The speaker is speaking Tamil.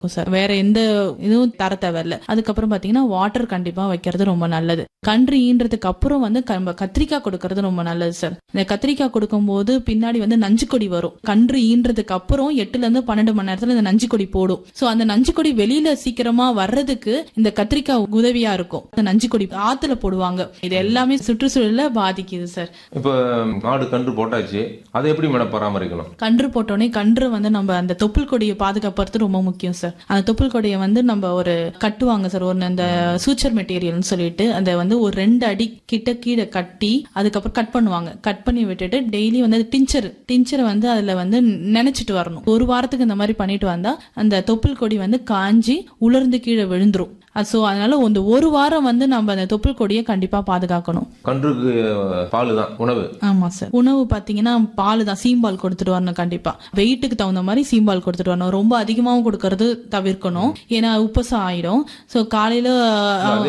சார் வேற எந்த இதுவும் தர தேவையில்ல அதுக்கப்புறம் பாத்தீங்கன்னா வாட்டர் கண்டிப்பா வைக்கிறது ரொம்ப நல்லது கன்று ஈன்றதுக்கு அப்புறம் வந்து க- கத்திரிக்காய் கொடுக்கறது ரொம்ப நல்லது சார் இந்த கத்திரிக்காய் கொடுக்கும்போது பின்னாடி வந்து நஞ்சு கொடி வரும் கன்று ஈன்றதுக்கு அப்புறம் எட்டுல இருந்து பன்னெண்டு மணி நேரத்துல இந்த நஞ்சு கொடி போடும் சோ அந்த நஞ்சு கொடி வெளியில சீக்கிரமா வர்றதுக்கு இந்த கத்திரிக்காய் உதவியா இருக்கும் இந்த நஞ்சு கொடி ஆத்துல போடுவாங்க இது எல்லாமே சுற்றுச்சூழல பாதிக்குது சார் இப்போ மாடு கன்று போட்டாச்சு அதை எப்படி மேடம் பராமரிக்கணும் கன்று போட்டோடனே கன்று வந்து நம்ம அந்த தொப்புள் கொடியை பாதுகாப்புறது ரொம்ப முக்கியம் சார் அந்த தொப்புள் கொடியை வந்து நம்ம ஒரு கட்டுவாங்க சார் ஒரு அந்த சூச்சர் மெட்டீரியல்னு சொல்லிட்டு அதை வந்து ஒரு ரெண்டு அடி கிட்ட கீழே கட்டி அதுக்கப்புறம் கட் பண்ணுவாங்க கட் பண்ணி விட்டுட்டு டெய்லி வந்து டிஞ்சர் டிஞ்சரை வந்து அதுல வந்து நினைச்சிட்டு வரணும் ஒரு வாரத்துக்கு இந்த மாதிரி பண்ணிட்டு வந்தா அந்த தொப்புள் கொடி வந்து காஞ்சி உலர்ந்து கீழே விழுந்துரும் சோ அதனால இந்த ஒரு வாரம் வந்து நம்ம அந்த தொப்புள் கொடியை கண்டிப்பா பாதுகாக்கணும் கன்றுக்கு பால் தான் உணவு ஆமா சார் உணவு பாத்தீங்கன்னா பால் தான் சீம்பால் கொடுத்துட்டு வரணும் கண்டிப்பா வெயிட்டுக்கு தகுந்த மாதிரி சீம்பால் கொடுத்துட்டு வரணும் ரொம்ப அதிகமாவும் கொடுக்கறது தவிர்க்கணும் ஏன்னா உப்பசம் ஆயிடும் சோ காலையில அதே